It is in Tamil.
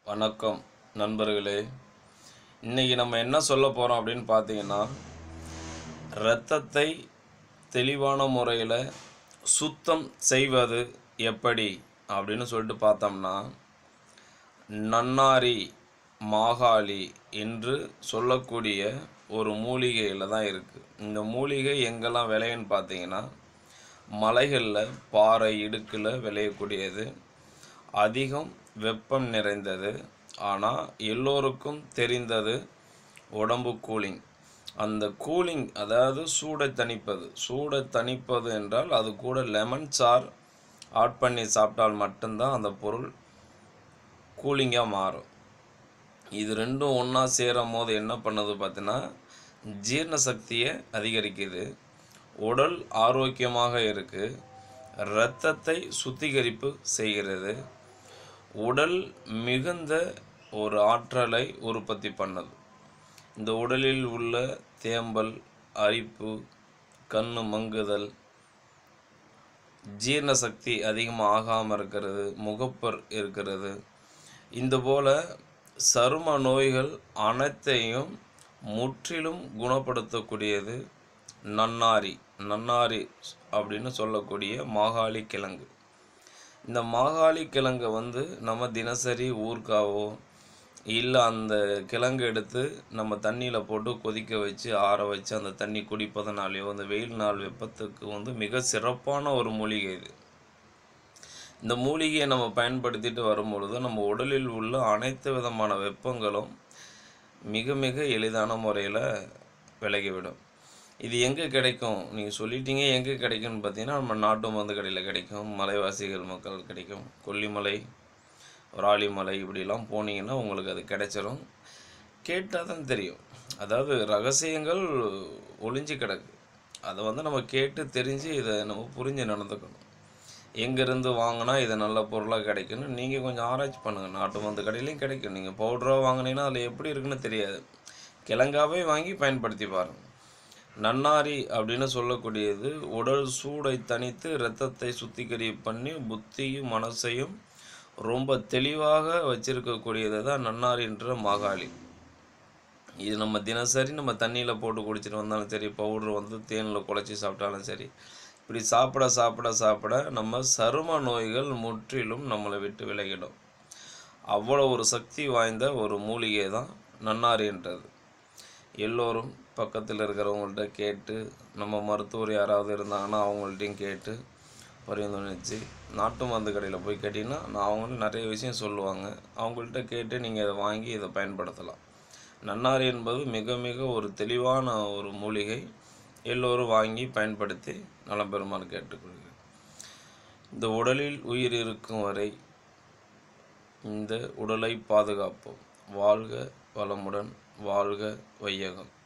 வணக்கம் நண்பர்களே இன்றைக்கி நம்ம என்ன சொல்ல போகிறோம் அப்படின்னு பார்த்தீங்கன்னா இரத்தத்தை தெளிவான முறையில் சுத்தம் செய்வது எப்படி அப்படின்னு சொல்லிட்டு பார்த்தோம்னா நன்னாரி மாகாளி என்று சொல்லக்கூடிய ஒரு மூலிகையில் தான் இருக்குது இந்த மூலிகை எங்கெல்லாம் விளையுன்னு பார்த்தீங்கன்னா மலைகளில் பாறை இடுக்கில் விளையக்கூடியது அதிகம் வெப்பம் நிறைந்தது ஆனால் எல்லோருக்கும் தெரிந்தது உடம்பு கூலிங் அந்த கூலிங் அதாவது சூடை தணிப்பது சூடை தணிப்பது என்றால் அது கூட லெமன் சார் ஆட் பண்ணி சாப்பிட்டால் மட்டும்தான் அந்த பொருள் கூலிங்காக மாறும் இது ரெண்டும் ஒன்றா சேரும் போது என்ன பண்ணுது பார்த்தீங்கன்னா ஜீரண சக்தியை அதிகரிக்குது உடல் ஆரோக்கியமாக இருக்குது இரத்தத்தை சுத்திகரிப்பு செய்கிறது உடல் மிகுந்த ஒரு ஆற்றலை உற்பத்தி பண்ணுது இந்த உடலில் உள்ள தேம்பல் அரிப்பு கண்ணு மங்குதல் ஜீரண சக்தி அதிகமாக ஆகாமல் இருக்கிறது முகப்பர் இருக்கிறது இந்த போல சரும நோய்கள் அனைத்தையும் முற்றிலும் குணப்படுத்தக்கூடியது நன்னாரி நன்னாரி அப்படின்னு சொல்லக்கூடிய மாகாளி கிழங்கு இந்த மாகாளி கிழங்கை வந்து நம்ம தினசரி ஊர்க்காவோ இல்லை அந்த கிழங்கு எடுத்து நம்ம தண்ணியில் போட்டு கொதிக்க வச்சு ஆற வச்சு அந்த தண்ணி குடிப்பதனாலேயோ அந்த வெயில் நாள் வெப்பத்துக்கு வந்து மிக சிறப்பான ஒரு மூலிகை இது இந்த மூலிகையை நம்ம பயன்படுத்திட்டு வரும்பொழுது நம்ம உடலில் உள்ள அனைத்து விதமான வெப்பங்களும் மிக மிக எளிதான முறையில் விலகிவிடும் இது எங்கே கிடைக்கும் நீங்கள் சொல்லிட்டீங்க எங்கே கிடைக்கும்னு பார்த்தீங்கன்னா நம்ம நாட்டு மருந்து கடையில் கிடைக்கும் மலைவாசிகள் மக்கள் கிடைக்கும் கொல்லிமலை ராலிமலை இப்படிலாம் போனீங்கன்னா உங்களுக்கு அது கிடைச்சிரும் கேட்டால் தான் தெரியும் அதாவது ரகசியங்கள் ஒளிஞ்சு கிடக்கு அதை வந்து நம்ம கேட்டு தெரிஞ்சு இதை நம்ம புரிஞ்சு நடந்துக்கணும் எங்கேருந்து வாங்கினா இது நல்ல பொருளாக கிடைக்குன்னு நீங்கள் கொஞ்சம் ஆராய்ச்சி பண்ணுங்கள் நாட்டு மருந்து கடையிலையும் கிடைக்கும் நீங்கள் பவுடராக வாங்கினீங்கன்னா அதில் எப்படி இருக்குன்னு தெரியாது கிழங்காவே வாங்கி பயன்படுத்தி பாருங்கள் நன்னாரி அப்படின்னு சொல்லக்கூடியது உடல் சூடை தணித்து இரத்தத்தை சுத்திகரி பண்ணி புத்தியும் மனசையும் ரொம்ப தெளிவாக வச்சிருக்கக்கூடியது தான் நன்னாரின்ற மாகாளி இது நம்ம தினசரி நம்ம தண்ணியில் போட்டு குடிச்சிட்டு வந்தாலும் சரி பவுடர் வந்து தேனில் குழச்சி சாப்பிட்டாலும் சரி இப்படி சாப்பிட சாப்பிட சாப்பிட நம்ம சரும நோய்கள் முற்றிலும் நம்மளை விட்டு விலகிடும் அவ்வளோ ஒரு சக்தி வாய்ந்த ஒரு மூலிகை தான் நன்னாரின்றது எல்லோரும் பக்கத்தில் இருக்கிறவங்கள்ட்ட கேட்டு நம்ம மருத்துவர் யாராவது இருந்தாங்கன்னா அவங்கள்ட்டையும் கேட்டு பரிந்துரைச்சு நாட்டு மருந்து கடையில் போய் கேட்டிங்கன்னா நான் அவங்களும் நிறைய விஷயம் சொல்லுவாங்க அவங்கள்ட்ட கேட்டு நீங்கள் இதை வாங்கி இதை பயன்படுத்தலாம் நன்னாரி என்பது மிக மிக ஒரு தெளிவான ஒரு மூலிகை எல்லோரும் வாங்கி பயன்படுத்தி நலம் பெறுமாறு கேட்டுக்கொள்கிறேன் இந்த உடலில் உயிர் இருக்கும் வரை இந்த உடலை பாதுகாப்போம் வாழ்க வளமுடன் வாழ்க வையகம்